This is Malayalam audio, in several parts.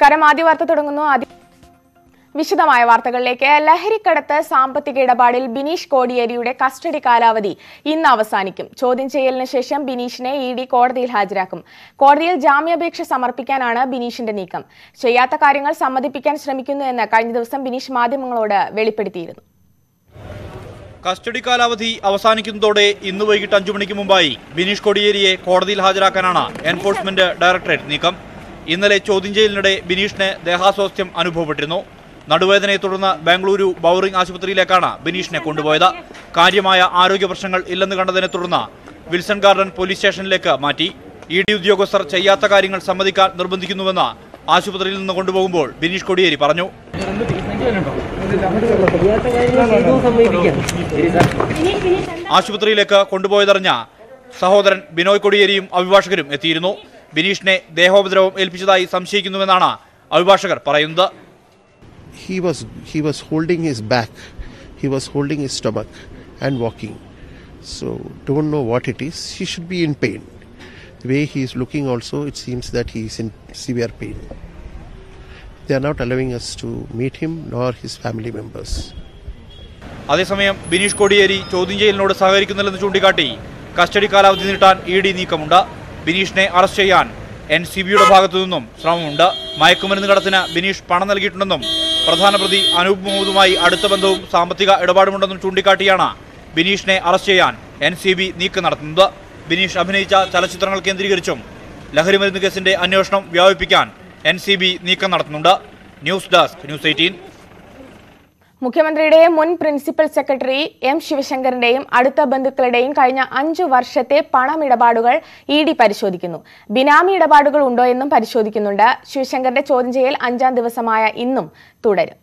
നമസ്കാരം ആദ്യ വാർത്ത തുടങ്ങുന്നു ആദ്യ വിശദമായ വാർത്തകളിലേക്ക് ലഹരിക്കടത്ത് സാമ്പത്തിക ഇടപാടിൽ ബിനീഷ് കോടിയേരിയുടെ കസ്റ്റഡി കാലാവധി ഇന്ന് അവസാനിക്കും ചോദ്യം ചെയ്യലിന് ശേഷം ബിനീഷിനെ ഇ ഡി കോടതിയിൽ ഹാജരാക്കും കോടതിയിൽ ജാമ്യാപേക്ഷ സമർപ്പിക്കാനാണ് ബിനീഷിന്റെ നീക്കം ചെയ്യാത്ത കാര്യങ്ങൾ സമ്മതിപ്പിക്കാൻ ശ്രമിക്കുന്നു എന്ന് കഴിഞ്ഞ ദിവസം ബിനീഷ് മാധ്യമങ്ങളോട് വെളിപ്പെടുത്തിയിരുന്നു കസ്റ്റഡി കാലാവധി അവസാനിക്കുന്നതോടെ ഇന്ന് വൈകിട്ട് അഞ്ചു മണിക്ക് മുമ്പായി ബിനീഷ് കൊടിയേരിയെ കോടതിയിൽ ഹാജരാക്കാനാണ് എൻഫോഴ്സ്മെന്റ് ഡയറക്ടറേറ്റ് നീക്കം ഇന്നലെ ചോദ്യം ചെയ്യലിനിടെ ബിനീഷിന് ദേഹാസ്വാസ്ഥ്യം അനുഭവപ്പെട്ടിരുന്നു നടുവേദനയെ തുടർന്ന് ബാംഗ്ലൂരു ബൗറിംഗ് ആശുപത്രിയിലേക്കാണ് ബിനീഷിനെ കൊണ്ടുപോയത് കാര്യമായ ആരോഗ്യ പ്രശ്നങ്ങൾ ഇല്ലെന്ന് കണ്ടതിനെ തുടർന്ന് വിൽസൺ ഗാർഡൻ പോലീസ് സ്റ്റേഷനിലേക്ക് മാറ്റി ഇ ഡി ഉദ്യോഗസ്ഥർ ചെയ്യാത്ത കാര്യങ്ങൾ സമ്മതിക്കാൻ നിർബന്ധിക്കുന്നുവെന്ന് ആശുപത്രിയിൽ നിന്ന് കൊണ്ടുപോകുമ്പോൾ ബിനീഷ് കൊടിയേരി പറഞ്ഞു ആശുപത്രിയിലേക്ക് കൊണ്ടുപോയതറിഞ്ഞ സഹോദരൻ ബിനോയ് കൊടിയേരിയും അഭിഭാഷകരും എത്തിയിരുന്നു ബിനീഷിനെ ദേഹോപദ്രവം ഏൽപ്പിച്ചതായി സംശയിക്കുന്നുവെന്നാണ് അഭിഭാഷകർ പറയുന്നത് he was he was holding his back he was holding his stomach and walking so don't know what it is he should be in pain the way he is looking also it seems that he is in severe pain they are not allowing us to meet him nor his family members അതേസമയം ബിനീഷ് കൊടിയേരി ചോദ്യം ചെയ്യലിനോട് സഹകരിക്കുന്നില്ലെന്ന് ചൂണ്ടിക്കാട്ടി കസ്റ്റഡി കാലാവധി നീട്ടാൻ ഇ ഡി നീക്കമുണ്ട് ബിനീഷിനെ അറസ്റ്റ് ചെയ്യാൻ എൻ സി ബിയുടെ ഭാഗത്തു നിന്നും ശ്രമമുണ്ട് മയക്കുമരുന്ന് കടത്തിന് ബിനീഷ് പണം നൽകിയിട്ടുണ്ടെന്നും പ്രധാന പ്രതി അനൂപ് മുഹമ്മദുമായി അടുത്ത ബന്ധവും സാമ്പത്തിക ഇടപാടുമുണ്ടെന്നും ചൂണ്ടിക്കാട്ടിയാണ് ബിനീഷിനെ അറസ്റ്റ് ചെയ്യാൻ എൻ സി ബി നീക്കം നടത്തുന്നത് ബിനീഷ് അഭിനയിച്ച ചലച്ചിത്രങ്ങൾ കേന്ദ്രീകരിച്ചും ലഹരിമരുന്ന് കേസിന്റെ അന്വേഷണം വ്യാപിപ്പിക്കാൻ എൻ സി ബി നീക്കം നടത്തുന്നുണ്ട് ന്യൂസ് ഡെസ്ക് ന്യൂസ് എയ്റ്റീൻ മുഖ്യമന്ത്രിയുടെ മുൻ പ്രിൻസിപ്പൽ സെക്രട്ടറി എം ശിവശങ്കറിന്റെയും അടുത്ത ബന്ധുക്കളുടെയും കഴിഞ്ഞ അഞ്ചു വർഷത്തെ പണമിടപാടുകൾ ഇ ഡി പരിശോധിക്കുന്നു ബിനാമി ഇടപാടുകൾ ഉണ്ടോ എന്നും പരിശോധിക്കുന്നുണ്ട് ശിവശങ്കറിന്റെ ചോദ്യം ചെയ്യൽ അഞ്ചാം ദിവസമായ ഇന്നും തുടരും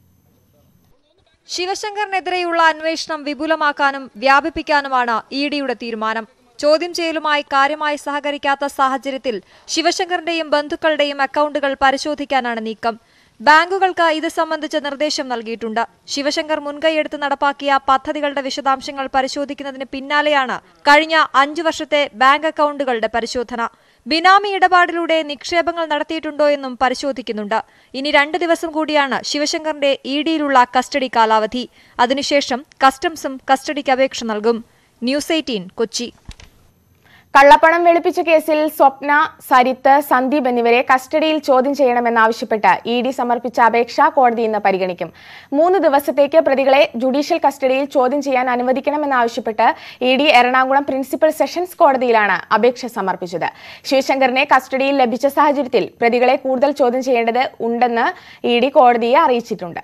ശിവശങ്കറിനെതിരെയുള്ള അന്വേഷണം വിപുലമാക്കാനും വ്യാപിപ്പിക്കാനുമാണ് ഇ ഡിയുടെ തീരുമാനം ചോദ്യം ചെയ്യലുമായി കാര്യമായി സഹകരിക്കാത്ത സാഹചര്യത്തിൽ ശിവശങ്കറിന്റെയും ബന്ധുക്കളുടെയും അക്കൗണ്ടുകൾ പരിശോധിക്കാനാണ് നീക്കം ബാങ്കുകൾക്ക് ഇത് സംബന്ധിച്ച നിർദ്ദേശം നൽകിയിട്ടുണ്ട് ശിവശങ്കർ മുൻകൈയെടുത്ത് നടപ്പാക്കിയ പദ്ധതികളുടെ വിശദാംശങ്ങൾ പരിശോധിക്കുന്നതിന് പിന്നാലെയാണ് കഴിഞ്ഞ അഞ്ചു വർഷത്തെ ബാങ്ക് അക്കൗണ്ടുകളുടെ പരിശോധന ബിനാമി ഇടപാടിലൂടെ നിക്ഷേപങ്ങൾ നടത്തിയിട്ടുണ്ടോ എന്നും പരിശോധിക്കുന്നുണ്ട് ഇനി രണ്ട് ദിവസം കൂടിയാണ് ശിവശങ്കറിന്റെ ഇ ഡിയിലുള്ള കസ്റ്റഡി കാലാവധി അതിനുശേഷം കസ്റ്റംസും കസ്റ്റഡിക്ക് അപേക്ഷ നൽകും ന്യൂസ് എയ്റ്റീൻ കൊച്ചി കള്ളപ്പണം വെളുപ്പിച്ച കേസിൽ സ്വപ്ന സരിത്ത് സന്ദീപ് എന്നിവരെ കസ്റ്റഡിയിൽ ചോദ്യം ചെയ്യണമെന്നാവശ്യപ്പെട്ട് ഇ ഡി സമർപ്പിച്ച അപേക്ഷ കോടതി ഇന്ന് പരിഗണിക്കും മൂന്ന് ദിവസത്തേക്ക് പ്രതികളെ ജുഡീഷ്യൽ കസ്റ്റഡിയിൽ ചോദ്യം ചെയ്യാൻ അനുവദിക്കണമെന്നാവശ്യപ്പെട്ട് E D Ernakulam principal sessions കോടതിയിലാണ് അപേക്ഷ സമർപ്പിച്ചത് ശിവശങ്കറിനെ കസ്റ്റഡിയിൽ ലഭിച്ച സാഹചര്യത്തിൽ പ്രതികളെ കൂടുതൽ ചോദ്യം ചെയ്യേണ്ടത് ഉണ്ടെന്ന് ഇ ഡി കോടതിയെ അറിയിച്ചിട്ടുണ്ട്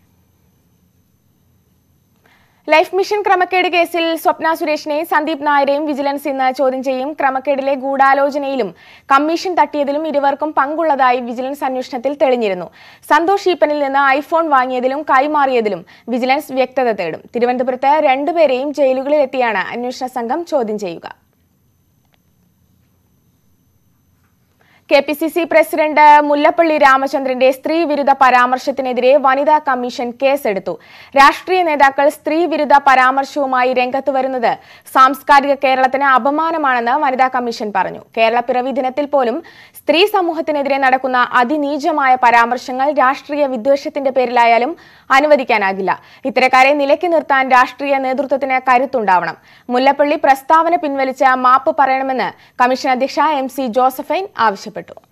ലൈഫ് മിഷൻ ക്രമക്കേട് കേസിൽ സ്വപ്ന സുരേഷിനെയും സന്ദീപ് നായരെയും വിജിലൻസ് ഇന്ന് ചോദ്യം ചെയ്യും ക്രമക്കേടിലെ ഗൂഢാലോചനയിലും കമ്മീഷൻ തട്ടിയതിലും ഇരുവർക്കും പങ്കുള്ളതായി വിജിലൻസ് അന്വേഷണത്തിൽ തെളിഞ്ഞിരുന്നു സന്തോഷ് ഈപ്പനിൽ നിന്ന് ഐഫോൺ വാങ്ങിയതിലും കൈമാറിയതിലും വിജിലൻസ് വ്യക്തത തേടും തിരുവനന്തപുരത്ത് രണ്ടുപേരെയും ജയിലുകളിൽ എത്തിയാണ് അന്വേഷണ സംഘം ചോദ്യം ചെയ്യുക K P C C president Mullappally രാമചന്ദ്രന്റെ സ്ത്രീ വിരുദ്ധ പരാമർശത്തിനെതിരെ വനിതാ കമ്മീഷൻ കേസെടുത്തു രാഷ്ട്രീയ നേതാക്കൾ സ്ത്രീ വിരുദ്ധ പരാമർശവുമായി രംഗത്ത് വരുന്നത് സാംസ്കാരിക കേരളത്തിന് അപമാനമാണെന്ന് വനിതാ കമ്മീഷൻ പറഞ്ഞു കേരള പിറവി ദിനത്തിൽ പോലും സ്ത്രീ സമൂഹത്തിനെതിരെ നടക്കുന്ന അതിനീചമായ പരാമർശങ്ങൾ രാഷ്ട്രീയ വിദ്വേഷത്തിന്റെ പേരിലായാലും അനുവദിക്കാനാകില്ല ഇത്തരക്കാരെ നിലയ്ക്ക് നിർത്താൻ രാഷ്ട്രീയ നേതൃത്വത്തിന് കരുത്തുണ്ടാവണം മുല്ലപ്പള്ളി പ്രസ്താവന പിൻവലിച്ച് മാപ്പ് പറയണമെന്ന് കമ്മീഷൻ അധ്യക്ഷ എം സി ജോസഫൈൻ ആവശ്യപ്പെട്ടു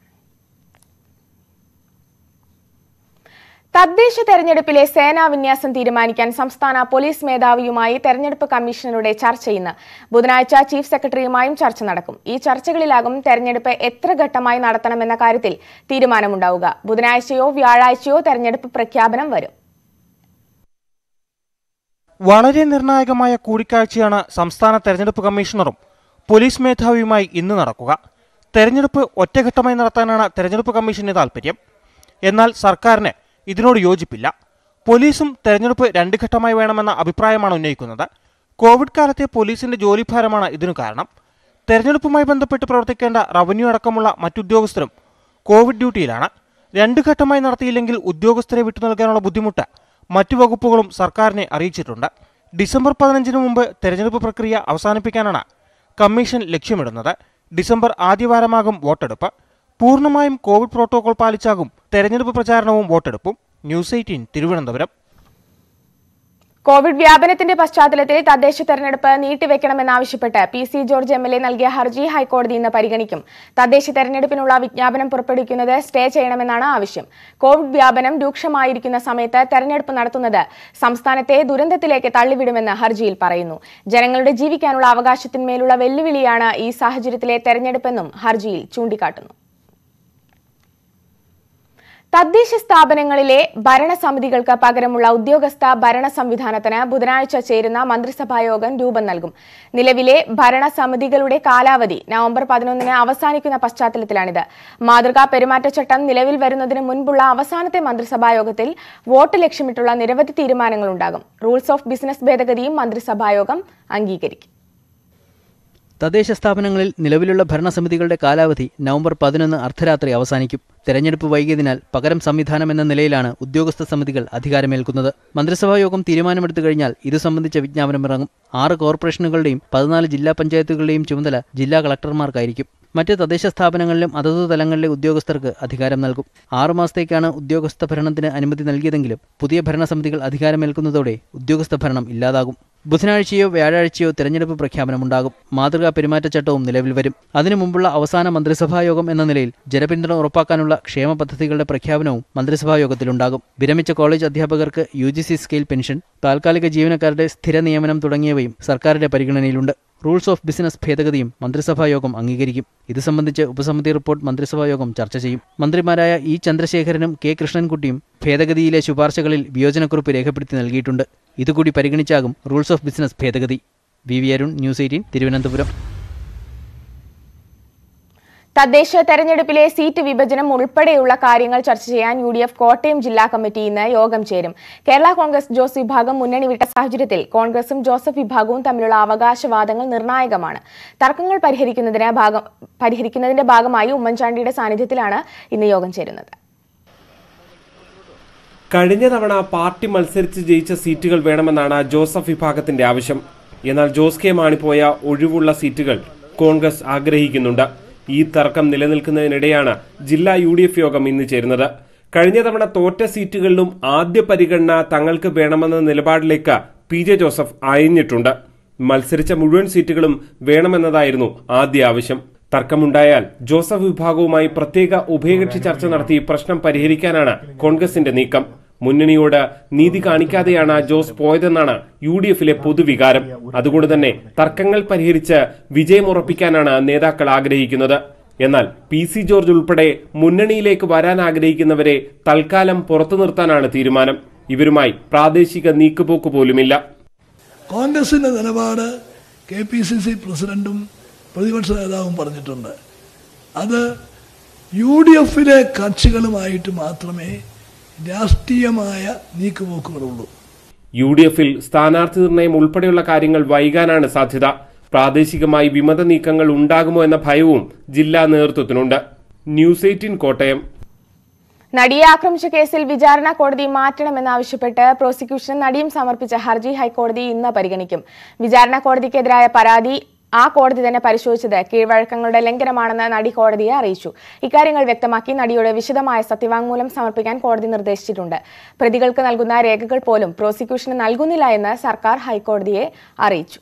തദ്ദേശ തെരഞ്ഞെടുപ്പിലെ സേനാ വിന്യാസം തീരുമാനിക്കാൻ സംസ്ഥാന പോലീസ് മേധാവിയുമായി തെരഞ്ഞെടുപ്പ് കമ്മീഷണറുടെ ചർച്ച ഇന്ന് ബുധനാഴ്ച ചീഫ് സെക്രട്ടറിയുമായും ചർച്ച നടക്കും ഈ ചർച്ചകളിലാകും തെരഞ്ഞെടുപ്പ് എത്ര ഘട്ടമായി നടത്തണമെന്ന കാര്യത്തിൽ തീരുമാനമുണ്ടാവുക ബുധനാഴ്ചയോ വ്യാഴാഴ്ചയോ തെരഞ്ഞെടുപ്പ് പ്രഖ്യാപനം വരും വളരെ നിർണായകമായ കൂടിക്കാഴ്ചയാണ് സംസ്ഥാന തെരഞ്ഞെടുപ്പ് കമ്മീഷണറും പോലീസ് മേധാവിയുമായി ഇന്ന് നടക്കുക തെരഞ്ഞെടുപ്പ് ഒറ്റഘട്ടമായി നടത്താനാണ് തെരഞ്ഞെടുപ്പ് കമ്മീഷന്റെ താൽപ്പര്യം എന്നാൽ സർക്കാരിന് ഇതിനോട് യോജിപ്പില്ല പോലീസും തെരഞ്ഞെടുപ്പ് രണ്ട് ഘട്ടമായി വേണമെന്ന അഭിപ്രായമാണ് ഉന്നയിക്കുന്നത് കോവിഡ് കാലത്തെ പോലീസിന്റെ ജോലിഭാരമാണ് ഇതിനു കാരണം തെരഞ്ഞെടുപ്പുമായി ബന്ധപ്പെട്ട് പ്രവർത്തിക്കേണ്ട റവന്യൂ അടക്കമുള്ള മറ്റുദ്യോഗസ്ഥരും കോവിഡ് ഡ്യൂട്ടിയിലാണ് രണ്ട് ഘട്ടമായി നടത്തിയില്ലെങ്കിൽ ഉദ്യോഗസ്ഥരെ വിട്ടു നൽകാനുള്ള ബുദ്ധിമുട്ട് മറ്റു വകുപ്പുകളും സർക്കാരിനെ അറിയിച്ചിട്ടുണ്ട് ഡിസംബർ പതിനഞ്ചിന് മുമ്പ് തെരഞ്ഞെടുപ്പ് പ്രക്രിയ അവസാനിപ്പിക്കാനാണ് കമ്മീഷൻ ലക്ഷ്യമിടുന്നത് ഡിസംബർ ആദ്യവാരമാകും വോട്ടെടുപ്പ് പൂർണ്ണമായും കോവിഡ് പ്രോട്ടോകോൾ പാലിച്ചാകും തെരഞ്ഞെടുപ്പ് പ്രചാരണവും വോട്ടെടുപ്പും ന്യൂസ് എയ്റ്റീൻ തിരുവനന്തപുരം കോവിഡ് വ്യാപനത്തിന്റെ പശ്ചാത്തലത്തിൽ തദ്ദേശ തെരഞ്ഞെടുപ്പ് നീട്ടിവെക്കണമെന്നാവശ്യപ്പെട്ട് P C George M L A നൽകിയ ഹർജി ഹൈക്കോടതി ഇന്ന് പരിഗണിക്കും തദ്ദേശ തെരഞ്ഞെടുപ്പിനുള്ള വിജ്ഞാപനം പുറപ്പെടുവിക്കുന്നത് സ്റ്റേ ചെയ്യണമെന്നാണ് ആവശ്യം കോവിഡ് വ്യാപനം രൂക്ഷമായിരിക്കുന്ന സമയത്ത് തെരഞ്ഞെടുപ്പ് നടത്തുന്നത് സംസ്ഥാനത്തെ ദുരന്തത്തിലേക്ക് തള്ളിവിടുമെന്ന് ഹർജിയിൽ പറയുന്നു ജനങ്ങളുടെ ജീവിക്കാനുള്ള അവകാശത്തിന്മേലുള്ള വെല്ലുവിളിയാണ് ഈ സാഹചര്യത്തിലെ തെരഞ്ഞെടുപ്പെന്നും ഹർജിയിൽ ചൂണ്ടിക്കാട്ടുന്നു തദ്ദേശ സ്ഥാപനങ്ങളിലെ ഭരണസമിതികൾക്ക് പകരമുള്ള ഉദ്യോഗസ്ഥ ഭരണ സംവിധാനത്തിന് ബുധനാഴ്ച ചേരുന്ന മന്ത്രിസഭായോഗം രൂപം നൽകും നിലവിലെ ഭരണസമിതികളുടെ കാലാവധി നവംബർ പതിനൊന്നിന് അവസാനിക്കുന്ന പശ്ചാത്തലത്തിലാണിത് മാതൃകാ പെരുമാറ്റച്ചട്ടം നിലവിൽ വരുന്നതിന് മുൻപുള്ള അവസാനത്തെ മന്ത്രിസഭായോഗത്തിൽ വോട്ട് ലക്ഷ്യമിട്ടുള്ള നിരവധി തീരുമാനങ്ങളുണ്ടാകും റൂൾസ് ഓഫ് ബിസിനസ് ഭേദഗതിയും മന്ത്രിസഭായോഗം അംഗീകരിക്കും തദ്ദേശ സ്ഥാപനങ്ങളിൽ നിലവിലുള്ള ഭരണസമിതികളുടെ കാലാവധി നവംബർ പതിനൊന്ന് അർദ്ധരാത്രി അവസാനിക്കും തെരഞ്ഞെടുപ്പ് വൈകിയതിനാൽ പകരം സംവിധാനം എന്ന നിലയിലാണ് ഉദ്യോഗസ്ഥ സമിതികൾ അധികാരമേൽക്കുന്നത് മന്ത്രിസഭാ യോഗം തീരുമാനമെടുത്തു കഴിഞ്ഞാൽ ഇതു സംബന്ധിച്ച വിജ്ഞാപനം ഇറങ്ങും ആറ് കോർപ്പറേഷനുകളുടെയും പതിനാല് ജില്ലാ പഞ്ചായത്തുകളുടെയും ചുമതല ജില്ലാ കളക്ടർമാർക്കായിരിക്കും മറ്റ് തദ്ദേശ സ്ഥാപനങ്ങളിലും അതത് തലങ്ങളിലെ ഉദ്യോഗസ്ഥർക്ക് അധികാരം നൽകും ആറുമാസത്തേക്കാണ് ഉദ്യോഗസ്ഥ ഭരണത്തിന് അനുമതി നൽകിയതെങ്കിലും പുതിയ ഭരണസമിതികൾ അധികാരമേൽക്കുന്നതോടെ ഉദ്യോഗസ്ഥ ഭരണം ഇല്ലാതാകും ബുധനാഴ്ചയോ വ്യാഴാഴ്ചയോ തെരഞ്ഞെടുപ്പ് പ്രഖ്യാപനമുണ്ടാകും മാതൃകാ പെരുമാറ്റച്ചട്ടവും നിലവിൽ വരും അതിനു മുമ്പുള്ള അവസാന മന്ത്രിസഭായോഗം എന്ന നിലയിൽ ജനപിന്തുണ ഉറപ്പാക്കാനുള്ള ക്ഷേമ പദ്ധതികളുടെ പ്രഖ്യാപനവും മന്ത്രിസഭായോഗത്തിലുണ്ടാകും വിരമിച്ച കോളേജ് അധ്യാപകർക്ക് U G C scale pension താൽക്കാലിക ജീവനക്കാരുടെ സ്ഥിര നിയമനം തുടങ്ങിയവയും സർക്കാരിന്റെ പരിഗണനയിലുണ്ട് റൂൾസ് ഓഫ് ബിസിനസ് ഭേദഗതിയും മന്ത്രിസഭായോഗം അംഗീകരിക്കും ഇത് സംബന്ധിച്ച് ഉപസമിതി റിപ്പോർട്ട് മന്ത്രിസഭായോഗം ചർച്ച ചെയ്യും മന്ത്രിമാരായ ഇ ചന്ദ്രശേഖരനും കെ കൃഷ്ണൻകുട്ടിയും ഭേദഗതിയിലെ ശുപാർശകളിൽ വിയോജനക്കുറിപ്പ് രേഖപ്പെടുത്തി നൽകിയിട്ടുണ്ട് ഇതുകൂടി പരിഗണിച്ചാകും റൂൾസ് ഓഫ് ബിസിനസ് ഭേദഗതി V V Arun news eighteen Thiruvananthapuram തദ്ദേശ തെരഞ്ഞെടുപ്പിലെ സീറ്റ് വിഭജനം ഉൾപ്പെടെയുള്ള കാര്യങ്ങൾ ചർച്ച ചെയ്യാൻ യു ഡി എഫ് കോട്ടയം ജില്ലാ കമ്മിറ്റി ഇന്ന് യോഗം ചേരും കേരള കോൺഗ്രസ് ജോസ് വിഭാഗം മുന്നണി വിട്ട സാഹചര്യത്തിൽ കോൺഗ്രസും ജോസഫ് വിഭാഗവും തമ്മിലുള്ള അവകാശവാദങ്ങൾ നിർണായകമാണ് തർക്കങ്ങൾ പരിഹരിക്കുന്നതിന് ഭാഗം പരിഹരിക്കുന്നതിന്റെ ഭാഗമായി ഉമ്മൻചാണ്ടിയുടെ സാന്നിധ്യത്തിലാണ് ഇന്ന് യോഗം ചേരുന്നത് കഴിഞ്ഞ തവണ പാർട്ടി മത്സരിച്ച് ജയിച്ച സീറ്റുകൾ വേണമെന്നാണ് ജോസഫ് വിഭാഗത്തിന്റെ ആവശ്യം എന്നാൽ ജോസ് കെ മാണി പോയ ഒഴിവുള്ള സീറ്റുകൾ കോൺഗ്രസ് ആഗ്രഹിക്കുന്നുണ്ട് ഈ തർക്കം നിലനിൽക്കുന്നതിനിടെയാണ് ജില്ലാ യു ഡി എഫ് യോഗം ഇന്ന് ചേരുന്നത് കഴിഞ്ഞ തവണ തോറ്റ സീറ്റുകളിലും ആദ്യ പരിഗണന തങ്ങൾക്ക് വേണമെന്ന നിലപാടിലേക്ക് പി ജെ ജോസഫ് അയഞ്ഞിട്ടുണ്ട് മത്സരിച്ച മുഴുവൻ സീറ്റുകളും വേണമെന്നതായിരുന്നു ആദ്യ ആവശ്യം തർക്കമുണ്ടായാൽ ജോസഫ് വിഭാഗവുമായി പ്രത്യേക ഉഭയകക്ഷി ചർച്ച നടത്തി പ്രശ്നം പരിഹരിക്കാനാണ് കോൺഗ്രസിന്റെ നീക്കം മുന്നണിയോട് നീതി കാണിക്കാതെയാണ് ജോസ് പോയതെന്നാണ് യു ഡി എഫിലെ പൊതുവികാരം അതുകൊണ്ട് തന്നെ തർക്കങ്ങൾ പരിഹരിച്ച് വിജയമുറപ്പിക്കാനാണ് നേതാക്കൾ ആഗ്രഹിക്കുന്നത് എന്നാൽ പി സി ജോർജ് ഉൾപ്പെടെ മുന്നണിയിലേക്ക് വരാൻ ആഗ്രഹിക്കുന്നവരെ തൽക്കാലം പുറത്തു നിർത്താനാണ് തീരുമാനം ഇവരുമായി പ്രാദേശിക നീക്കുപോക്ക് പോലുമില്ല കോൺഗ്രസിന്റെ നിലപാട് കെ പി സി സി പ്രസിഡന്റും പ്രതിപക്ഷ നേതാവും പറഞ്ഞിട്ടുണ്ട് അത് യു ഡി എഫിലെ കക്ഷികളുമായിട്ട് മാത്രമേ രാഷ്ട്രീയമായ നീക്കുപോക്കുകളുള്ളൂ യു ഡി എഫിൽ സ്ഥാനാർത്ഥി നിർണയം ഉൾപ്പെടെയുള്ള കാര്യങ്ങൾ വൈകാനാണ് സാധ്യത പ്രാദേശികമായി വിമത നീക്കങ്ങൾ ഉണ്ടാകുമോ എന്ന ഭയവും ജില്ലാ നേതൃത്വത്തിനുണ്ട് ന്യൂസ് എയ്റ്റീൻ കോട്ടയം നടിയെ ആക്രമിച്ച കേസിൽ വിചാരണ കോടതി മാറ്റണമെന്നാവശ്യപ്പെട്ട് പ്രോസിക്യൂഷൻ നടിയും സമർപ്പിച്ച ഹർജി ഹൈക്കോടതി ഇന്ന് പരിഗണിക്കും വിചാരണ കോടതിക്കെതിരായ പരാതി ആ കോടതി തന്നെ പരിശോധിച്ചത് കീഴ്വഴക്കങ്ങളുടെ ലംഘനമാണെന്ന് നടി കോടതിയെ അറിയിച്ചു ഇക്കാര്യങ്ങൾ വ്യക്തമാക്കി നടിയുടെ വിശദമായ സത്യവാങ്മൂലം സമർപ്പിക്കാൻ കോടതി നിർദ്ദേശിച്ചിട്ടുണ്ട് പ്രതികൾക്ക് നൽകുന്ന രേഖകൾ പോലും പ്രോസിക്യൂഷന് നൽകുന്നില്ല എന്ന് സർക്കാർ ഹൈക്കോടതിയെ അറിയിച്ചു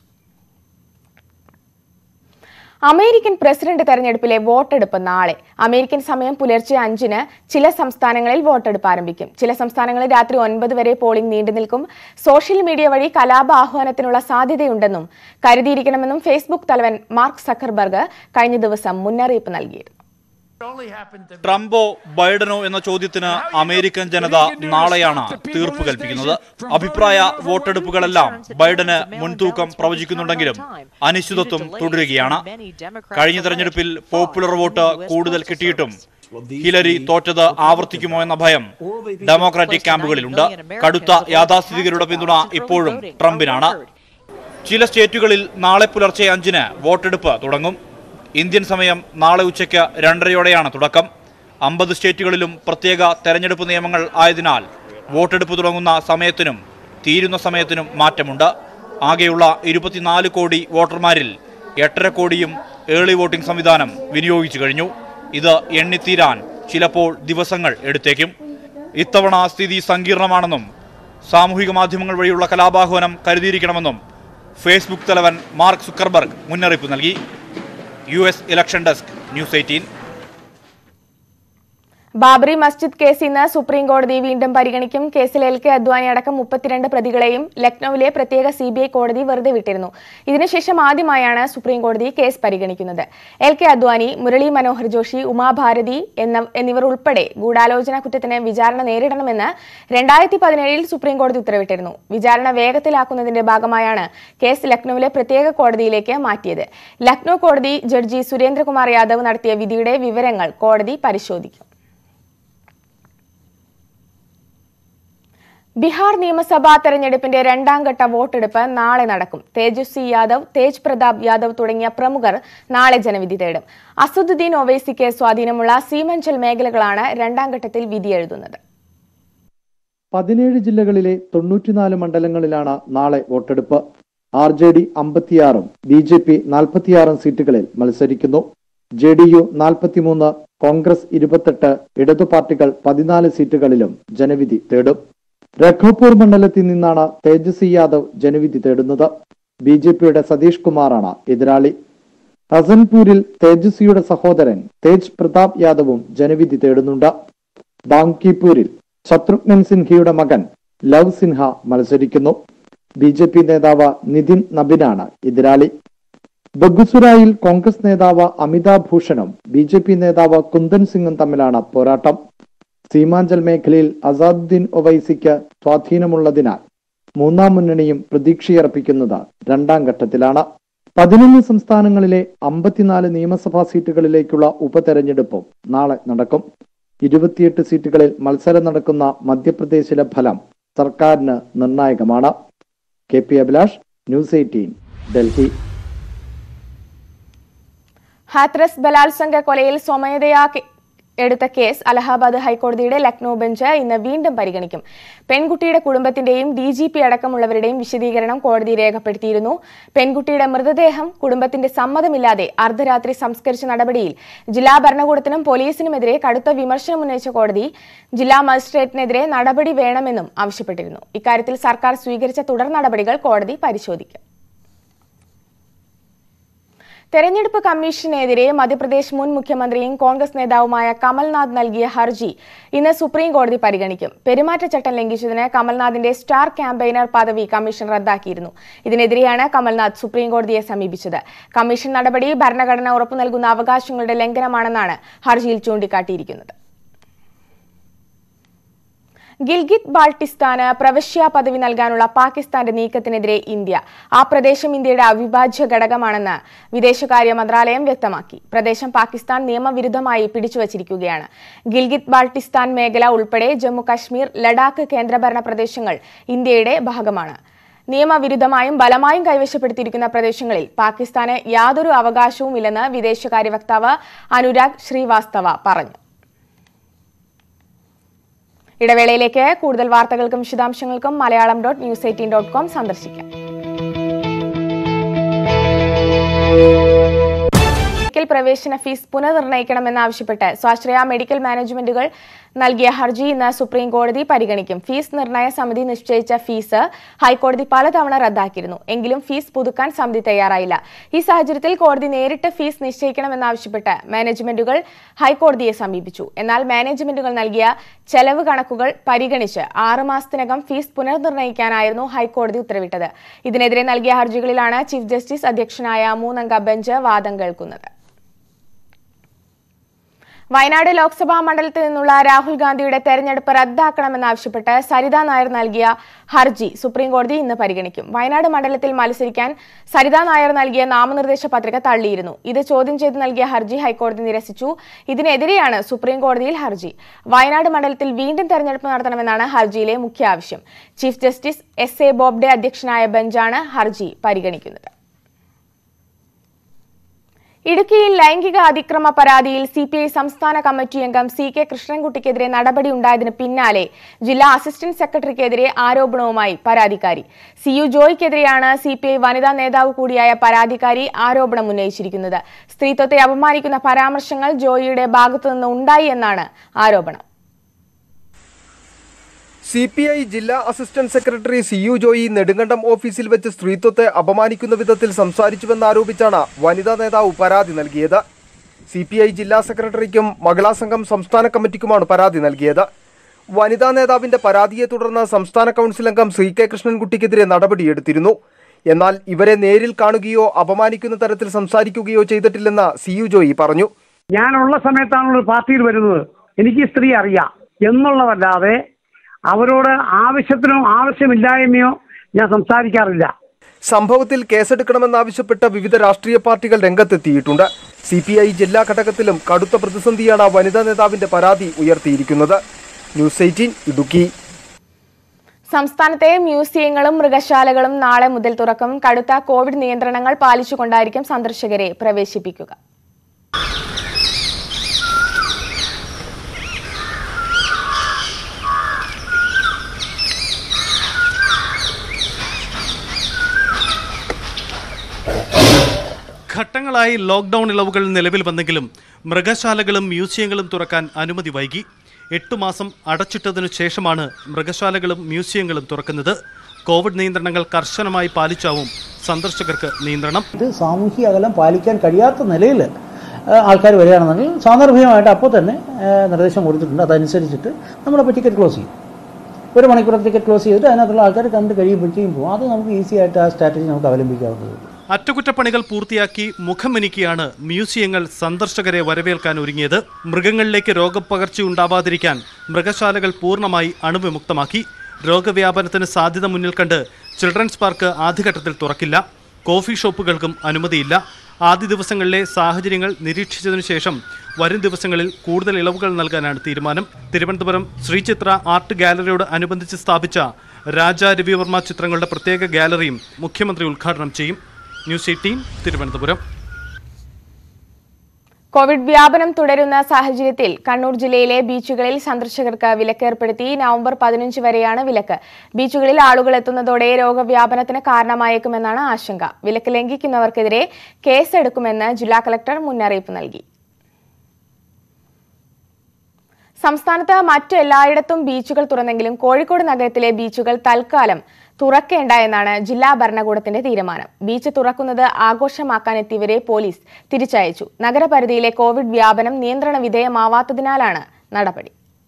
അമേരിക്കൻ പ്രസിഡന്റ് തെരഞ്ഞെടുപ്പിലെ വോട്ടെടുപ്പ് നാളെ അമേരിക്കൻ സമയം പുലർച്ചെ അഞ്ചിന് ചില സംസ്ഥാനങ്ങളിൽ വോട്ടെടുപ്പ് ആരംഭിക്കും ചില സംസ്ഥാനങ്ങളിൽ രാത്രി ഒൻപത് വരെ പോളിംഗ് നീണ്ടുനിൽക്കും സോഷ്യൽ മീഡിയ വഴി കലാപ ആഹ്വാനത്തിനുള്ള സാധ്യതയുണ്ടെന്നും കരുതിയിരിക്കണമെന്നും ഫേസ്ബുക്ക് തലവൻ മാർക്ക് സക്കർബർഗ് കഴിഞ്ഞ ദിവസം മുന്നറിയിപ്പ് നൽകിയിരുന്നു ട്രംപോ ബൈഡനോ എന്ന ചോദ്യത്തിന് അമേരിക്കൻ ജനത നാളെയാണ് തീർപ്പ് കൽപ്പിക്കുന്നത് അഭിപ്രായ വോട്ടെടുപ്പുകളെല്ലാം ബൈഡന് മുൻതൂക്കം പ്രവചിക്കുന്നുണ്ടെങ്കിലും അനിശ്ചിതത്വം തുടരുകയാണ് കഴിഞ്ഞ തെരഞ്ഞെടുപ്പിൽ പോപ്പുലർ വോട്ട് കൂടുതൽ കിട്ടിയിട്ടും ഹിലരി തോറ്റത് ആവർത്തിക്കുമോ എന്ന ഭയം ഡെമോക്രാറ്റിക് ക്യാമ്പുകളിലുണ്ട് കടുത്ത യാഥാസ്ഥിതികരുടെ പിന്തുണ ഇപ്പോഴും ട്രംപിനാണ് ചില സ്റ്റേറ്റുകളിൽ നാളെ പുലർച്ചെ അഞ്ചിന് വോട്ടെടുപ്പ് തുടങ്ങും ഇന്ത്യൻ സമയം നാളെ ഉച്ചയ്ക്ക് രണ്ടരയോടെയാണ് തുടക്കം അമ്പത് സ്റ്റേറ്റുകളിലും പ്രത്യേക തെരഞ്ഞെടുപ്പ് നിയമങ്ങൾ ആയതിനാൽ വോട്ടെടുപ്പ് തുടങ്ങുന്ന സമയത്തിനും തീരുന്ന സമയത്തിനും മാറ്റമുണ്ട് ആകെയുള്ള ഇരുപത്തിനാല് കോടി വോട്ടർമാരിൽ എട്ടര കോടിയും ഏർലി വോട്ടിംഗ് സംവിധാനം വിനിയോഗിച്ചു കഴിഞ്ഞു ഇത് എണ്ണിത്തീരാൻ ചിലപ്പോൾ ദിവസങ്ങൾ എടുത്തേക്കും ഇത്തവണ സ്ഥിതി സങ്കീർണമാണെന്നും സാമൂഹിക മാധ്യമങ്ങൾ വഴിയുള്ള കലാപാഹ്വാനം കരുതിയിരിക്കണമെന്നും ഫേസ്ബുക്ക് തലവൻ മാർക്ക് സുക്കർബർഗ് മുന്നറിയിപ്പ് നൽകി U S election desk news eighteen Babri Masjid case ഇന്ന് സുപ്രീം കോടതി വീണ്ടും പരിഗണിക്കും കേസിൽ എൽ കെ അദ്വാനി അടക്കം മുപ്പത്തിരണ്ട് പ്രതികളെയും ലക്നൌവിലെ പ്രത്യേക സി ബി ഐ കോടതി വെറുതെ വിട്ടിരുന്നു ഇതിനുശേഷം ആദ്യമായാണ് സുപ്രീം കോടതി കേസ് പരിഗണിക്കുന്നത് എൽ കെ അദ്വാനി മുരളി മനോഹർ ജോഷി ഉമാഭാരതി എന്ന എന്നിവർ ഉൾപ്പെടെ ഗൂഢാലോചന കുറ്റത്തിന് വിചാരണ നേരിടണമെന്ന് രണ്ടായിരത്തി പതിനേഴിൽ സുപ്രീം കോടതി ഉത്തരവിട്ടിരുന്നു വിചാരണ വേഗത്തിലാക്കുന്നതിന്റെ ഭാഗമായാണ് കേസ് ലക്നൌവിലെ പ്രത്യേക കോടതിയിലേക്ക് മാറ്റിയത് ലക്നൌ കോടതി ജഡ്ജി സുരേന്ദ്രകുമാർ യാദവ് നടത്തിയ വിധിയുടെ വിവരങ്ങൾ കോടതി പരിശോധിക്കും ബീഹാർ നിയമസഭാ തെരഞ്ഞെടുപ്പിന്റെ രണ്ടാം ഘട്ട വോട്ടെടുപ്പ് നാളെ നടക്കും തേജസ്വി യാദവ് തേജ് പ്രതാപ് യാദവ് തുടങ്ങിയ പ്രമുഖർ നാളെ ജനവിധി തേടും അസദുദ്ദീൻ ഒവൈസിക്ക് സ്വാധീനമുള്ള സീമഞ്ചൽ മേഖലകളാണ് രണ്ടാം ഘട്ടത്തിൽ വിധിയെഴുതുന്നത് പതിനേഴ് ജില്ലകളിലെ തൊണ്ണൂറ്റിനാല് മണ്ഡലങ്ങളിലാണ് നാളെ വോട്ടെടുപ്പ് ആർ ജെ ഡി അമ്പത്തിയാറും ബി ജെ പി നാൽപ്പത്തിയാറും സീറ്റുകളിൽ മത്സരിക്കുന്നു ജെ ഡി യു നാൽപ്പത്തിമൂന്ന് കോൺഗ്രസ് ഇരുപത്തെട്ട് ഇടതു പാർട്ടികൾ പതിനാല് സീറ്റുകളിലും ജനവിധി തേടും രഘോപൂർ മണ്ഡലത്തിൽ നിന്നാണ് തേജസ്വി യാദവ് ജനവിധി തേടുന്നത് ബി ജെ പിയുടെ സതീഷ് കുമാറാണ് എതിരാളി ഹസൻപൂരിൽ തേജസ്വിയുടെ സഹോദരൻ തേജ് പ്രതാപ് യാദവും ജനവിധി തേടുന്നുണ്ട് ബാങ്കിപൂരിൽ ശത്രുഘ്നൻ സിൻഹയുടെ മകൻ ലവ് സിൻഹ മത്സരിക്കുന്നു ബി ജെ പി നേതാവ് നിതിൻ നബിനാണ് എതിരാളി ബഗുസുരായിൽ കോൺഗ്രസ് നേതാവ് അമിതാഭ് ഭൂഷണും ബി ജെ പി നേതാവ് കുന്ദൻ സിംഗും തമ്മിലാണ് പോരാട്ടം സീമാഞ്ചൽ മേഖലയിൽ അസാദുദ്ദീൻ ഒവൈസിക്ക് സ്വാധീനമുള്ളതിനാൽ മൂന്നാം മുന്നണിയും പ്രതീക്ഷയർപ്പിക്കുന്നത് രണ്ടാം ഘട്ടത്തിലാണ് പതിനൊന്ന് സംസ്ഥാനങ്ങളിലെ അമ്പത്തിനാല് നിയമസഭാ സീറ്റുകളിലേക്കുള്ള ഉപതെരഞ്ഞെടുപ്പും നാളെ നടക്കും ഇരുപത്തിയെട്ട് സീറ്റുകളിൽ മത്സരം നടക്കുന്ന മധ്യപ്രദേശിലെ ഫലം സർക്കാരിന് നിർണായകമാണ് K P Abhilash news eighteen Delhi Hathras ബലാത്സംഗ കൊലയിൽ സ്വമേധയാ കെ- എടുത്ത കേസ് അലഹാബാദ് ഹൈക്കോടതിയുടെ ലക്നൌ ബെഞ്ച് ഇന്ന് വീണ്ടും പരിഗണിക്കും പെൺകുട്ടിയുടെ കുടുംബത്തിന്റെയും ഡി ജി പി അടക്കമുള്ളവരുടെയും വിശദീകരണം കോടതി രേഖപ്പെടുത്തിയിരുന്നു പെൺകുട്ടിയുടെ മൃതദേഹം കുടുംബത്തിന്റെ സമ്മതമില്ലാതെ അർദ്ധരാത്രി സംസ്കരിച്ച നടപടിയിൽ ജില്ലാ ഭരണകൂടത്തിനും പോലീസിനുമെതിരെ കടുത്ത വിമർശനം ഉന്നയിച്ച കോടതി ജില്ലാ മജിസ്ട്രേറ്റിനെതിരെ നടപടി വേണമെന്നും ആവശ്യപ്പെട്ടിരുന്നു ഇക്കാര്യത്തിൽ സർക്കാർ സ്വീകരിച്ച തുടർ നടപടികൾ കോടതി പരിശോധിക്കും തെരഞ്ഞെടുപ്പ് കമ്മീഷനെതിരെ മധ്യപ്രദേശ് മുൻ മുഖ്യമന്ത്രിയും കോൺഗ്രസ് നേതാവുമായ കമൽനാഥ് നൽകിയ ഹർജി ഇന്ന് സുപ്രീം കോടതി പരിഗണിക്കും പെരുമാറ്റച്ചട്ടം ലംഘിച്ചതിന് കമൽനാഥിന്റെ സ്റ്റാർ ക്യാമ്പയിനർ പദവി കമ്മീഷൻ റദ്ദാക്കിയിരുന്നു ഇതിനെതിരെയാണ് കമൽനാഥ് സുപ്രീം കോടതിയെ സമീപിച്ചത് കമ്മീഷൻ നടപടി ഭരണഘടന ഉറപ്പു നൽകുന്ന അവകാശങ്ങളുടെ ലംഘനമാണെന്നാണ് ഹർജിയിൽ ചൂണ്ടിക്കാട്ടിയിരിക്കുന്നത് ഗിൽഗിത് ബാൾട്ടിസ്ഥാന് പ്രവിശ്യ പദവി നൽകാനുള്ള പാകിസ്ഥാന്റെ നീക്കത്തിനെതിരെ ഇന്ത്യ ആ പ്രദേശം ഇന്ത്യയുടെ അവിഭാജ്യ ഘടകമാണെന്ന് വിദേശകാര്യ മന്ത്രാലയം വ്യക്തമാക്കി പ്രദേശം പാകിസ്ഥാൻ നിയമവിരുദ്ധമായി പിടിച്ചുവച്ചിരിക്കുകയാണ് ഗിൽഗിത് ബാൾട്ടിസ്ഥാൻ മേഖല ഉൾപ്പെടെ ജമ്മു കശ്മീർ ലഡാക്ക് കേന്ദ്രഭരണ പ്രദേശങ്ങൾ ഇന്ത്യയുടെ ഭാഗമാണ് നിയമവിരുദ്ധമായും ബലമായും കൈവശപ്പെടുത്തിയിരിക്കുന്ന പ്രദേശങ്ങളിൽ പാകിസ്ഥാന് യാതൊരു അവകാശവുമില്ലെന്ന് വിദേശകാര്യ വക്താവ് അനുരാഗ് ശ്രീവാസ്തവ പറഞ്ഞു ഇടവേളയിലേക്ക് കൂടുതൽ വാർത്തകൾക്കും വിശദാംശങ്ങൾക്കും Malayalam dot news eighteen dot com സന്ദർശിക്കാം മെഡിക്കൽ പ്രവേശന ഫീസ് പുനർനിർണ്ണയിക്കണമെന്നാവശ്യപ്പെട്ട് സ്വാശ്രയ മെഡിക്കൽ മാനേജ്മെന്റുകൾ നൽകിയ ഹർജി ഇന്ന് സുപ്രീം കോടതി പരിഗണിക്കും ഫീസ് നിർണയ സമിതി നിശ്ചയിച്ച ഫീസ് ഹൈക്കോടതി പലതവണ റദ്ദാക്കിയിരുന്നു എങ്കിലും ഫീസ് പുതുക്കാൻ സമിതി തയ്യാറായില്ല ഈ സാഹചര്യത്തിൽ കോടതി നേരിട്ട് ഫീസ് നിശ്ചയിക്കണമെന്നാവശ്യപ്പെട്ട് മാനേജ്മെന്റുകൾ ഹൈക്കോടതിയെ സമീപിച്ചു എന്നാൽ മാനേജ്മെന്റുകൾ നൽകിയ ചെലവ് കണക്കുകൾ പരിഗണിച്ച് ആറ് മാസത്തിനകം ഫീസ് പുനർനിർണ്ണയിക്കാനായിരുന്നു ഹൈക്കോടതി ഉത്തരവിട്ടത് ഇതിനെതിരെ നൽകിയ ഹർജികളിലാണ് ചീഫ് ജസ്റ്റിസ് അധ്യക്ഷനായ മൂന്നംഗ ബെഞ്ച് വാദം കേൾക്കുന്നത് വയനാട് ലോക്സഭാ മണ്ഡലത്തിൽ നിന്നുള്ള രാഹുൽ ഗാന്ധിയുടെ തെരഞ്ഞെടുപ്പ് റദ്ദാക്കണമെന്നാവശ്യപ്പെട്ട് സരിത നായർ നൽകിയ ഹർജി സുപ്രീംകോടതി ഇന്ന് പരിഗണിക്കും വയനാട് മണ്ഡലത്തിൽ മത്സരിക്കാൻ സരിത നായർ നൽകിയ നാമനിർദ്ദേശ പത്രിക തള്ളിയിരുന്നു ഇത് ചോദ്യം ചെയ്ത് നൽകിയ ഹർജി ഹൈക്കോടതി നിരസിച്ചു ഇതിനെതിരെയാണ് സുപ്രീംകോടതിയിൽ ഹർജി വയനാട് മണ്ഡലത്തിൽ വീണ്ടും തെരഞ്ഞെടുപ്പ് നടത്തണമെന്നാണ് ഹർജിയിലെ മുഖ്യ ആവശ്യം chief justice S A Bobde അധ്യക്ഷനായ ബെഞ്ചാണ് ഹർജി പരിഗണിക്കുന്നത് ഇടുക്കിയിൽ ലൈംഗിക അതിക്രമ പരാതിയിൽ സി പി ഐ സംസ്ഥാന കമ്മിറ്റി അംഗം സി കെ കൃഷ്ണൻകുട്ടിക്കെതിരെ നടപടി ഉണ്ടായതിന് പിന്നാലെ ജില്ലാ അസിസ്റ്റന്റ് സെക്രട്ടറിക്കെതിരെ ആരോപണവുമായി പരാതിക്കാരി സി യു ജോയ്ക്കെതിരെയാണ് സി പി ഐ വനിതാ നേതാവ് കൂടിയായ പരാതിക്കാരി ആരോപണം ഉന്നയിച്ചിരിക്കുന്നത് സ്ത്രീത്വത്തെ അപമാനിക്കുന്ന പരാമർശങ്ങൾ ജോയിയുടെ ഭാഗത്തുനിന്ന് ഉണ്ടായി എന്നാണ് ആരോപണം സി പി ഐ ജില്ലാ assistant secretary C U Joy Nedumkandam ഓഫീസിൽ വെച്ച് സ്ത്രീത്വത്തെ അപമാനിക്കുന്ന വിധത്തിൽ സംസാരിച്ചുവെന്നാരോപിച്ചാണ് വനിതാ നേതാവ് പരാതി നൽകിയത് സി പി ഐ ജില്ലാ സെക്രട്ടറിക്കും മഹിളാ സംഘം സംസ്ഥാന കമ്മിറ്റിക്കുമാണ് പരാതി നൽകിയത് വനിതാ നേതാവിന്റെ പരാതിയെ തുടർന്ന് സംസ്ഥാന കൗൺസിൽ അംഗം സി കെ കൃഷ്ണൻകുട്ടിക്കെതിരെ നടപടിയെടുത്തിരുന്നു എന്നാൽ ഇവരെ നേരിൽ കാണുകയോ അപമാനിക്കുന്ന തരത്തിൽ സംസാരിക്കുകയോ ചെയ്തിട്ടില്ലെന്ന് സി യു ജോയി പറഞ്ഞു ഞാനുള്ള സമയത്താണല്ലോ ഒരു പാർട്ടിയിൽ വരുന്നത് എനിക്ക് ഈ സ്ത്രീ അറിയാം എന്നുള്ളതല്ലാതെ അവരോട് ആവശ്യത്തിനോ ആവശ്യമില്ലായ്മയോ ഞാൻ സംസാരിക്കാറില്ല സംഭവത്തിൽ കേസെടുക്കണമെന്നാവശ്യപ്പെട്ട വിവിധ രാഷ്ട്രീയ പാർട്ടികൾ രംഗത്തെത്തിയിട്ടുണ്ട് സി പി ഐ ജില്ലാ ഘടകത്തിലും കടുത്ത പ്രതിസന്ധിയാണ് വനിതാ നേതാവിന്റെ പരാതി ഉയർത്തിയിരിക്കുന്നത് ന്യൂസ് എയ്റ്റീൻ ഇടുക്കി സംസ്ഥാനത്തെ മ്യൂസിയങ്ങളും മൃഗശാലകളും നാളെ മുതൽ തുറക്കും കടുത്ത കോവിഡ് നിയന്ത്രണങ്ങൾ പാലിച്ചുകൊണ്ടായിരിക്കും സന്ദർശകരെ പ്രവേശിപ്പിക്കുക ഘട്ടങ്ങളായി ലോക്ക്ഡൌൺ ഇളവുകൾ നിലവിൽ വന്നെങ്കിലും മൃഗശാലകളും മ്യൂസിയങ്ങളും തുറക്കാൻ അനുമതി വൈകി എട്ടു മാസം അടച്ചിട്ടതിനു ശേഷമാണ് മൃഗശാലകളും മ്യൂസിയങ്ങളും തുറക്കുന്നത് കോവിഡ് നിയന്ത്രണങ്ങൾ കർശനമായി പാലിച്ചാവും സന്ദർശകർക്ക് നിയന്ത്രണം ഇത് സാമൂഹിക അകലം പാലിക്കാൻ കഴിയാത്ത നിലയിൽ ആൾക്കാർ വരികയാണെന്നുണ്ടെങ്കിൽ സാന്ദർഭികമായിട്ട് അപ്പോൾ തന്നെ ആ, നിർദ്ദേശം കൊടുത്തിട്ടുണ്ട് അതനുസരിച്ചിട്ട് നമ്മളപ്പോൾ ടിക്കറ്റ് ക്ലോസ് ചെയ്യും ഒരു മണിക്കൂർ ടിക്കറ്റ് ക്ലോസ് ചെയ്തിട്ട് അതിനകത്തുള്ള ആൾക്കാർ കണ്ട് കഴിയുമ്പോഴത്തേക്കും പോകും അത് നമുക്ക് ഈസി ആയിട്ട് ആ സ്ട്രാറ്റജി നമുക്ക് അവലംബിക്കാവുന്നതേ ഉള്ളൂ അറ്റകുറ്റപ്പണികൾ പൂർത്തിയാക്കി മുഖമിനുക്കിയാണ് മ്യൂസിയങ്ങൾ സന്ദർശകരെ വരവേൽക്കാൻ ഒരുങ്ങിയത് മൃഗങ്ങളിലേക്ക് രോഗപ്പകർച്ച ഉണ്ടാവാതിരിക്കാൻ മൃഗശാലകൾ പൂർണ്ണമായി അണുവിമുക്തമാക്കി രോഗവ്യാപനത്തിന് സാധ്യത മുന്നിൽ കണ്ട് ചിൽഡ്രൻസ് പാർക്ക് ആദ്യഘട്ടത്തിൽ തുറക്കില്ല കോഫി ഷോപ്പുകൾക്കും അനുമതിയില്ല ആദ്യ ദിവസങ്ങളിലെ സാഹചര്യങ്ങൾ നിരീക്ഷിച്ചതിനു ശേഷം വരും ദിവസങ്ങളിൽ കൂടുതൽ ഇളവുകൾ നൽകാനാണ് തീരുമാനം തിരുവനന്തപുരം ശ്രീചിത്ര ആർട്ട് ഗാലറിയോട് അനുബന്ധിച്ച് സ്ഥാപിച്ച രാജാ രവിവർമ്മ ചിത്രങ്ങളുടെ പ്രത്യേക ഗാലറിയും മുഖ്യമന്ത്രി ഉദ്ഘാടനം ചെയ്യും ന്യൂസ് എയ്റ്റീൻ തിരുവനന്തപുരം കോവിഡ് വ്യാപനം തുടരുന്ന സാഹചര്യത്തിൽ കണ്ണൂർ ജില്ലയിലെ ബീച്ചുകളിൽ സന്ദർശകർക്ക് വിലക്ക് ഏർപ്പെടുത്തി നവംബർ പതിനഞ്ച് വരെയാണ് വിലക്ക് ബീച്ചുകളിൽ ആളുകൾ എത്തുന്നതോടെ രോഗവ്യാപനത്തിന് കാരണമായേക്കുമെന്നാണ് ആശങ്ക വിലക്ക് ലംഘിക്കുന്നവർക്കെതിരെ കേസെടുക്കുമെന്ന് ജില്ലാ കളക്ടർ മുന്നറിയിപ്പ് നൽകി സംസ്ഥാനത്ത് മറ്റു എല്ലായിടത്തും ബീച്ചുകൾ തുറന്നെങ്കിലും കോഴിക്കോട് നഗരത്തിലെ ബീച്ചുകൾ തൽക്കാലം തുറക്കേണ്ട എന്നാണ് ജില്ലാ ഭരണകൂടത്തിന്റെ തീരുമാനം ബീച്ച് തുറക്കുന്നത് ആഘോഷമാക്കാനെത്തിയവരെ പോലീസ് തിരിച്ചയച്ചു നഗരപരിധിയിലെ കോവിഡ് വ്യാപനം നിയന്ത്രണ വിധേയമാവാത്തതിനാലാണ് നടപടി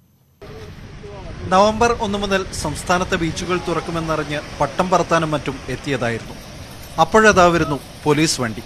നവംബർ ഒന്ന് മുതൽ സംസ്ഥാനത്തെ ബീച്ചുകൾ തുറക്കുമെന്നറിഞ്ഞ് പട്ടം പറത്താനും മറ്റും എത്തിയതായിരുന്നു അപ്പോഴതാ വരുന്നു പോലീസ് വണ്ടി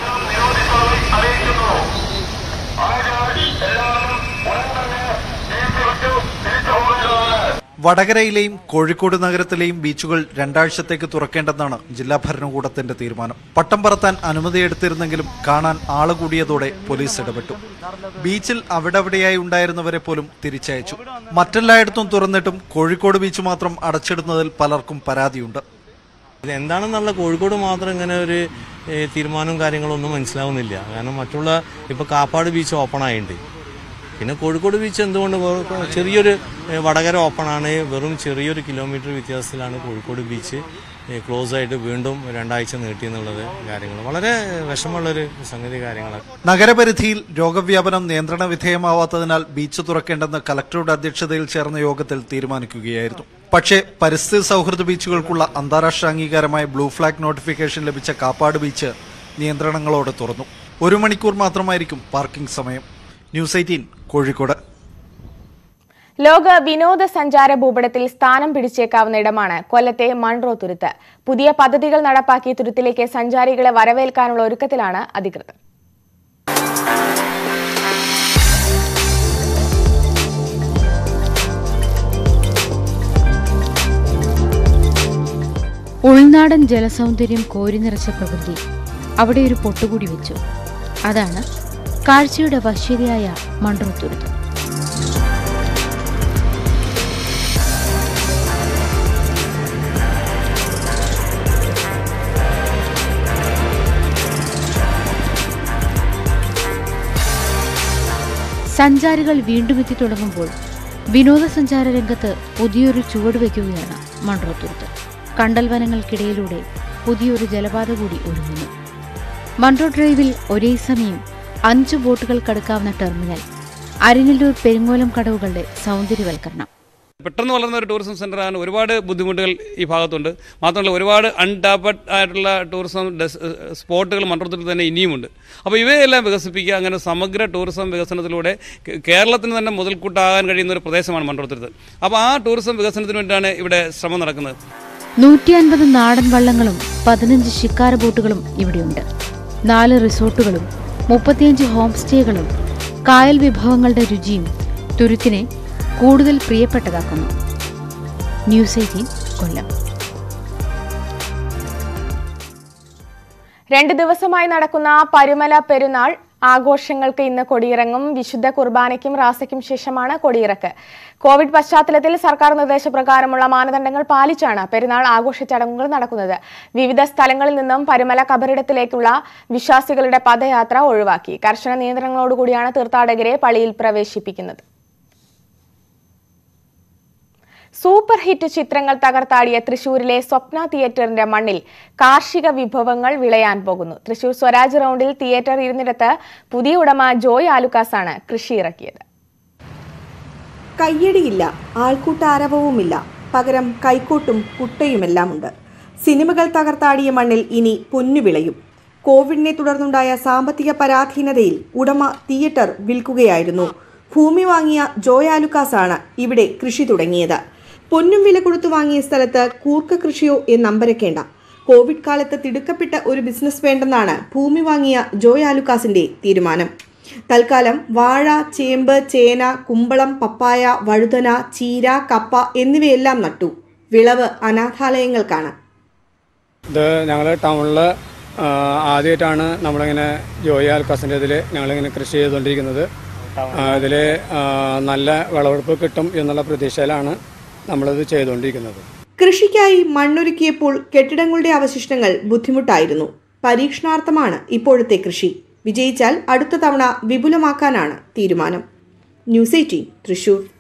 വടകരയിലെയും കോഴിക്കോട് നഗരത്തിലെയും ബീച്ചുകൾ രണ്ടാഴ്ചത്തേക്ക് തുറക്കേണ്ടെന്നാണ് ജില്ലാ ഭരണകൂടത്തിന്റെ തീരുമാനം പട്ടം പറത്താൻ അനുമതിയെടുത്തിരുന്നെങ്കിലും കാണാൻ ആള് കൂടിയതോടെ പോലീസ് ഇടപെട്ടു ബീച്ചിൽ അവിടെവിടെയായി ഉണ്ടായിരുന്നവരെ പോലും തിരിച്ചയച്ചു മറ്റെല്ലായിടത്തും തുറന്നിട്ടും കോഴിക്കോട് ബീച്ച് മാത്രം അടച്ചിടുന്നതിൽ പലർക്കും പരാതിയുണ്ട് ഇത് എന്താണെന്നുള്ള കോഴിക്കോട് മാത്രം ഇങ്ങനെ ഒരു ഏഹ്, തീരുമാനവും കാര്യങ്ങളൊന്നും മനസ്സിലാവുന്നില്ല കാരണം മറ്റുള്ള ഇപ്പോൾ കാപ്പാട് ബീച്ച് ഓപ്പൺ ആയിട്ടുണ്ട് പിന്നെ കോഴിക്കോട് ബീച്ച് എന്തുകൊണ്ട് കൊ- കൊ- ചെറിയൊരു ഏഹ്, വടകര ഓപ്പൺ ആണ് വെറും ചെറിയൊരു കിലോമീറ്റർ വ്യത്യാസത്തിലാണ് കോഴിക്കോട് ബീച്ച് ഏഹ്, ക്ലോസ് ആയിട്ട് വീണ്ടും രണ്ടാഴ്ച നീട്ടി എന്നുള്ളത് കാര്യങ്ങൾ വളരെ വിഷമമുള്ളൊരു സംഗതി കാര്യങ്ങളാണ് നഗരപരിധിയിൽ രോഗവ്യാപനം നിയന്ത്രണ വിധേയമാവാത്തതിനാൽ ബീച്ച് തുറക്കേണ്ടെന്ന് കലക്ടറുടെ അധ്യക്ഷതയിൽ ചേർന്ന യോഗത്തിൽ തീരുമാനിക്കുകയായിരുന്നു പക്ഷേ പരിസ്ഥിതി സൗഹൃദ ബീച്ചുകൾക്കുള്ള അന്താരാഷ്ട്ര അംഗീകാരമായ ബ്ലൂ ഫ്ലാഗ് നോട്ടിഫിക്കേഷൻ ലഭിച്ച കാപ്പാട് ബീച്ച് നിയന്ത്രണങ്ങളോടെ തുറന്നു ഒരു മണിക്കൂർ മാത്രമായിരിക്കും പാർക്കിംഗ് സമയം ന്യൂസ് എയ്റ്റീൻ കോഴിക്കോട് ലോക വിനോദസഞ്ചാര ഭൂപടത്തിൽ സ്ഥാനം പിടിച്ചേക്കാവുന്ന ഇടമാണ് കൊല്ലത്തെ മൺറോ തുരുത്ത് പുതിയ പദ്ധതികൾ നടപ്പാക്കി തുരുത്തിലേക്ക് സഞ്ചാരികളെ വരവേൽക്കാനുള്ള ഒരുക്കത്തിലാണ് അധികൃതർ ഉൾനാടൻ ജലസൗന്ദര്യം കോരി നിറച്ച പ്രകൃതി അവിടെ ഒരു പൊട്ടുകൂടി വെച്ചു അതാണ് കാഴ്ചയുടെ വശ്യതയായ മൺട്രോത്തുരുത്ത് സഞ്ചാരികൾ വീണ്ടും എത്തി തുടങ്ങുമ്പോൾ വിനോദസഞ്ചാര രംഗത്ത് പുതിയൊരു ചുവടുവെക്കുകയാണ് മൺട്രോത്തുരുത്ത് കണ്ടൽ വനങ്ങൾക്കിടയിലൂടെ പുതിയൊരു ജലപാത കൂടി ഒരുങ്ങുന്നു മൺട്രോ ഡ്രൈവിൽ ഒരേ സമയം അഞ്ച് ബോട്ടുകൾ കടക്കാവുന്ന ടെർമിനൽ അരിനെല്ലൂർ പെരിങ്ങോലം കടവുകളുടെ സൗന്ദര്യവൽക്കരണം പെട്ടെന്ന് വളർന്ന ഒരു ടൂറിസം സെൻ്ററാണ് ഒരുപാട് ബുദ്ധിമുട്ടുകൾ ഈ ഭാഗത്തുണ്ട് മാത്രമല്ല ഒരുപാട് അൺടാപ്പഡ് ആയിട്ടുള്ള ടൂറിസം ഡെസ് സ്പോട്ടുകൾ മണ്ഡലത്തിൽ തന്നെ ഇനിയുമുണ്ട് അപ്പോൾ ഇവയെല്ലാം വികസിപ്പിക്കുക അങ്ങനെ സമഗ്ര ടൂറിസം വികസനത്തിലൂടെ കേ- കേരളത്തിന് തന്നെ മുതൽക്കൂട്ടാകാൻ കഴിയുന്ന ഒരു പ്രദേശമാണ് മണ്ഡലത്തിൽ അപ്പോൾ ആ ടൂറിസം വികസനത്തിന് വേണ്ടിയാണ് ഇവിടെ ശ്രമം നടക്കുന്നത് നൂറ്റി അൻപത് നാടൻ വള്ളങ്ങളും പതിനഞ്ച് ശിക്കാര ബോട്ടുകളും ഇവിടെയുണ്ട് നാല് റിസോർട്ടുകളും മുപ്പത്തിയഞ്ച് ഹോം സ്റ്റേകളും കായൽ വിഭവങ്ങളുടെ രുചിയും തുരുത്തിനെ കൂടുതൽ പ്രിയപ്പെട്ടതാക്കുന്നു ന്യൂസ് എയ്റ്റീൻ കൊല്ലം രണ്ട് ദിവസമായി നടക്കുന്ന പരുമല പെരുന്നാൾ ആഘോഷങ്ങൾക്ക് ഇന്ന് കൊടിയിറങ്ങും വിശുദ്ധ കുർബാനയ്ക്കും റാസയ്ക്കും ശേഷമാണ് കൊടിയിറക്ക് കോവിഡ് പശ്ചാത്തലത്തിൽ സർക്കാർ നിർദ്ദേശപ്രകാരമുള്ള മാനദണ്ഡങ്ങൾ പാലിച്ചാണ് പെരുന്നാൾ ആഘോഷ ചടങ്ങുകൾ നടക്കുന്നത് വിവിധ സ്ഥലങ്ങളിൽ നിന്നും പരുമല കബറിടത്തിലേക്കുള്ള വിശ്വാസികളുടെ പദയാത്ര ഒഴിവാക്കി കർശന നിയന്ത്രണങ്ങളോടുകൂടിയാണ് തീർത്ഥാടകരെ പള്ളിയിൽ പ്രവേശിപ്പിക്കുന്നത് സൂപ്പർ ഹിറ്റ് ചിത്രങ്ങൾ തകർത്താടിയ തൃശൂരിലെ സ്വപ്ന തിയേറ്ററിന്റെ മണ്ണിൽ കാർഷിക വിഭവങ്ങൾ വിളയാൻ പോകുന്നു തൃശൂർ സ്വരാജ് റൗണ്ടിൽ തിയേറ്റർ ഇരുന്നിടത്ത് പുതിയ ഉടമ ജോയ് ആലുക്കാസാണ് കൃഷി ഇറക്കിയത് കയ്യടിയില്ല ആൾക്കൂട്ടാരവവുമില്ല പകരം കൈക്കോട്ടും കുട്ടയുമെല്ലാമുണ്ട് സിനിമകൾ തകർത്താടിയ മണ്ണിൽ ഇനി പൊന്നു വിളയും കോവിഡിനെ തുടർന്നുണ്ടായ സാമ്പത്തിക പരാധീനതയിൽ ഉടമ തിയേറ്റർ വിൽക്കുകയായിരുന്നു ഭൂമി വാങ്ങിയ ജോയാലുക്കാസാണ് ഇവിടെ കൃഷി തുടങ്ങിയത് പൊന്നും വില കൊടുത്തു വാങ്ങിയ സ്ഥലത്ത് കൂർക്ക കൃഷിയോ എന്നമ്പരക്കേണ്ട കോവിഡ് കാലത്ത് തിടുക്കപ്പെട്ട ഒരു ബിസിനസ് വേണ്ടെന്നാണ് ഭൂമി വാങ്ങിയ ജോയാലുക്കാസിന്റെ തീരുമാനം തൽക്കാലം വാഴ ചേമ്പ് ചേന കുമ്പളം പപ്പായ വഴുതന ചീര കപ്പ എന്നിവയെല്ലാം നട്ടു വിളവ് അനാഥാലയങ്ങൾക്കാണ് ഇത് ഞങ്ങൾ ടൗണിൽ ആദ്യമായിട്ടാണ് നമ്മളിങ്ങനെ ജോയി ആൽക്കാസിൻ്റെ ഇതിൽ ഞങ്ങളിങ്ങനെ കൃഷി ചെയ്തുകൊണ്ടിരിക്കുന്നത് ഇതിൽ നല്ല വിളവെടുപ്പ് കിട്ടും എന്നുള്ള പ്രതീക്ഷയിലാണ് നമ്മളിത് ചെയ്തുകൊണ്ടിരിക്കുന്നത് കൃഷിക്കായി മണ്ണൊരുക്കിയപ്പോൾ കെട്ടിടങ്ങളുടെ അവശിഷ്ടങ്ങൾ ബുദ്ധിമുട്ടായിരുന്നു പരീക്ഷണാർത്ഥമാണ് ഇപ്പോഴത്തെ കൃഷി വിജയിച്ചാൽ അടുത്ത തവണ വിപുലമാക്കാനാണ് തീരുമാനം ന്യൂസ് എയ്റ്റീൻ തൃശൂർ